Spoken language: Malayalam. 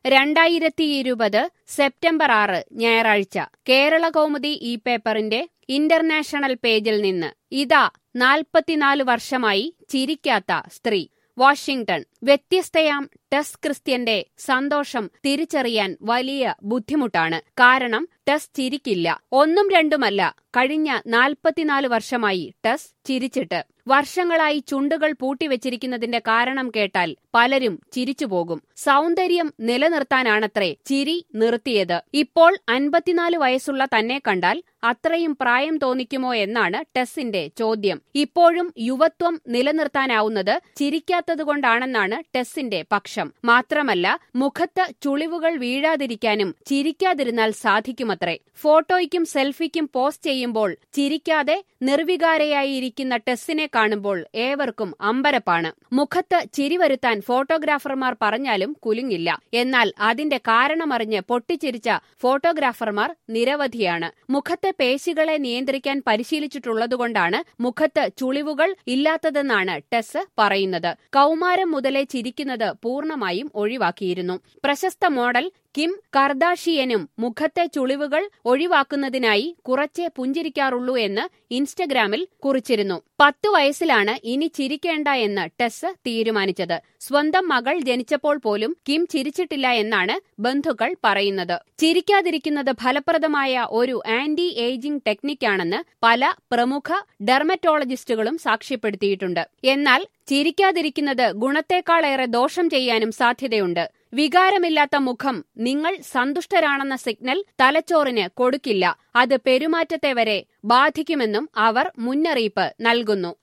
രണ്ടായിരത്തി ഇരുപത് സെപ്റ്റംബർ ആറ് ഞായറാഴ്ച കേരള കൗമുദി ഈ പേപ്പറിന്റെ ഇന്റർനാഷണൽ പേജിൽ നിന്ന് ഇതാ നാൽപ്പത്തിനാല് വർഷമായി ചിരിക്കാത്ത സ്ത്രീ വാഷിംഗ്ടൺ വ്യത്യസ്തയാം ടെസ് ക്രിസ്ത്യന്റെ സന്തോഷം തിരിച്ചറിയാൻ വലിയ ബുദ്ധിമുട്ടാണ് കാരണം ടെസ് ചിരിക്കില്ല ഒന്നും രണ്ടുമല്ല കഴിഞ്ഞ നാൽപ്പത്തിനാല് വർഷമായി ടെസ് ചിരിച്ചിട്ട് വർഷങ്ങളായി ചുണ്ടുകൾ പൂട്ടിവെച്ചിരിക്കുന്നതിന്റെ കാരണം കേട്ടാൽ പലരും ചിരിച്ചുപോകും സൗന്ദര്യം നിലനിർത്താനാണത്രേ ചിരി നിർത്തിയത് ഇപ്പോൾ അൻപത്തിനാല് വയസ്സുള്ള തന്നെ കണ്ടാൽ അത്രയും പ്രായം തോന്നിക്കുമോ എന്നാണ് ടെസ്സിന്റെ ചോദ്യം ഇപ്പോഴും യുവത്വം നിലനിർത്താനാവുന്നത് ചിരിക്കാത്തതുകൊണ്ടാണെന്നാണ് ടെസ്സിന്റെ പക്ഷം മാത്രമല്ല മുഖത്ത് ചുളിവുകൾ വീഴാതിരിക്കാനും ചിരിക്കാതിരുന്നാൽ സാധിക്കുമത്രേ ഫോട്ടോയ്ക്കും സെൽഫിക്കും പോസ്റ്റ് ചെയ്യുമ്പോൾ ചിരിക്കാതെ നിർവികാരയായിരിക്കുന്ന ടെസ്സിനെ കാണുമ്പോൾ ഏവർക്കും അമ്പരപ്പാണ് മുഖത്ത് ചിരി വരുത്താൻ ഫോട്ടോഗ്രാഫർമാർ പറഞ്ഞാലും കുലുങ്ങില്ല എന്നാൽ അതിന്റെ കാരണമറിഞ്ഞ് പൊട്ടിച്ചിരിച്ച ഫോട്ടോഗ്രാഫർമാർ നിരവധിയാണ് മുഖത്തെ പേശികളെ നിയന്ത്രിക്കാൻ പരിശീലിച്ചിട്ടുള്ളതുകൊണ്ടാണ് മുഖത്ത് ചുളിവുകൾ ഇല്ലാത്തതെന്നാണ് ടെസ് പറയുന്നത് കൗമാരം മുതലേ ചിരിക്കുന്നത് പൂർണ്ണമായും ഒഴിവാക്കിയിരുന്നു പ്രശസ്ത മോഡൽ കിം കർദാഷിയനും മുഖത്തെ ചുളിവുകൾ ഒഴിവാക്കുന്നതിനായി കുറച്ചേ പുഞ്ചിരിക്കാറുള്ളൂ എന്ന് ഇൻസ്റ്റഗ്രാമിൽ കുറിച്ചിരുന്നു പത്തു വയസ്സിലാണ് ഇനി ചിരിക്കേണ്ട എന്ന് ടെസ് തീരുമാനിച്ചത് സ്വന്തം മകൾ ജനിച്ചപ്പോൾ പോലും കിം ചിരിച്ചിട്ടില്ല എന്നാണ് ബന്ധുക്കൾ പറയുന്നത് ചിരിക്കാതിരിക്കുന്നത് ഫലപ്രദമായ ഒരു ആന്റി ഏജിംഗ് ടെക്നിക്കാണെന്ന് പല പ്രമുഖ ഡെർമറ്റോളജിസ്റ്റുകളും സാക്ഷ്യപ്പെടുത്തിയിട്ടുണ്ട് എന്നാൽ ചിരിക്കാതിരിക്കുന്നത് ഗുണത്തേക്കാളേറെ ദോഷം ചെയ്യാനും സാധ്യതയുണ്ട് വികാരമില്ലാത്ത മുഖം നിങ്ങൾ സന്തുഷ്ടരാണെന്ന സിഗ്നൽ തലച്ചോറിന് കൊടുക്കില്ല അത് പെരുമാറ്റത്തെ വരെ ബാധിക്കുമെന്നും അവർ മുന്നറിയിപ്പ് നൽകുന്നു